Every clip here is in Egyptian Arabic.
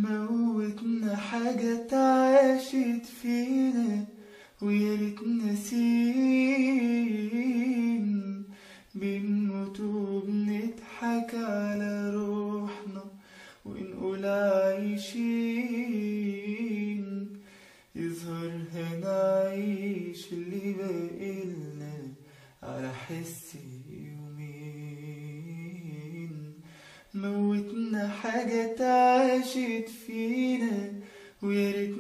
موتنا حاجة عاشت فينا ويا ريت ناسين بنموت وبنضحك على روحنا ونقول عايشين يظهر هنعيش اللي باقيلنا على حس يومين موتنا حاجة عاشت فينا ويا ريت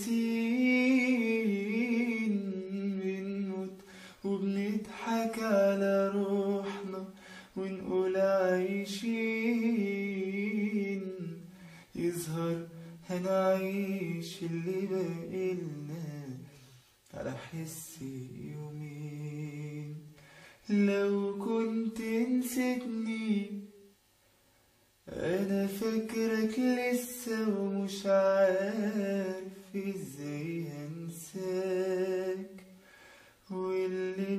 ناسين بنموت وبنضحك على روحنا ونقول عايشين يظهر هنعيش اللي باقيلنا على حس يومين لو كنت نسيتني انا فاكرك لسه ومش عارف ازاي هنساك واللي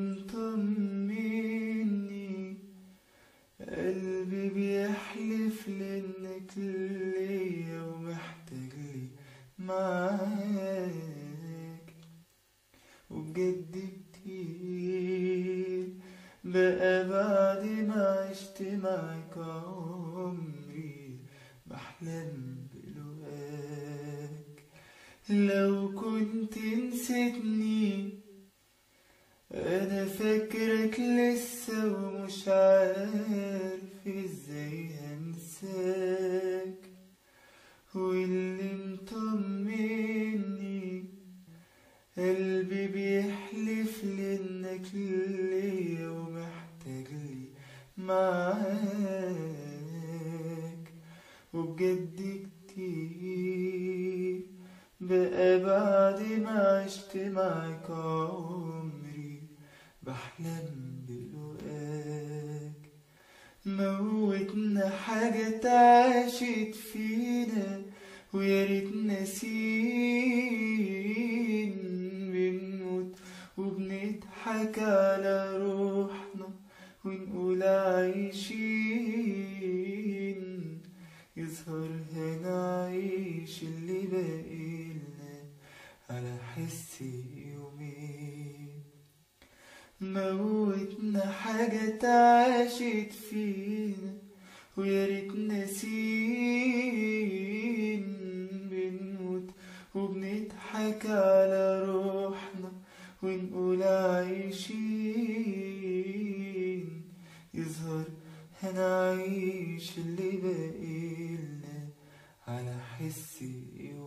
مطمني قلبي بيحلف لانك ليا ومحتاج لي معاك وبجد كتير بقى بعد ما عشت معاك عمري بحلم بلقاك لو كنت نسيتني انا فاكرك لسه ومش عارف ازاي هنساك واللي مطمني قلبي بيحلف لانك ليا ومحتاج لي معاك وبجد كتير بقى بعد ما عشت معاك عمري بحلم بلقاك موتنا حاجة عاشت فينا ويا ريت ناسين بنموت وبنضحك على روحنا ونقول عايشين يظهر هنعيش اللي باقيلنا على حس يومين موتنا حاجة عاشت فينا ويا ريت ناسين بنموت وبنضحك على روحنا ونقول عايشين يظهر هنعيش اللي باقيلنا على حس يومين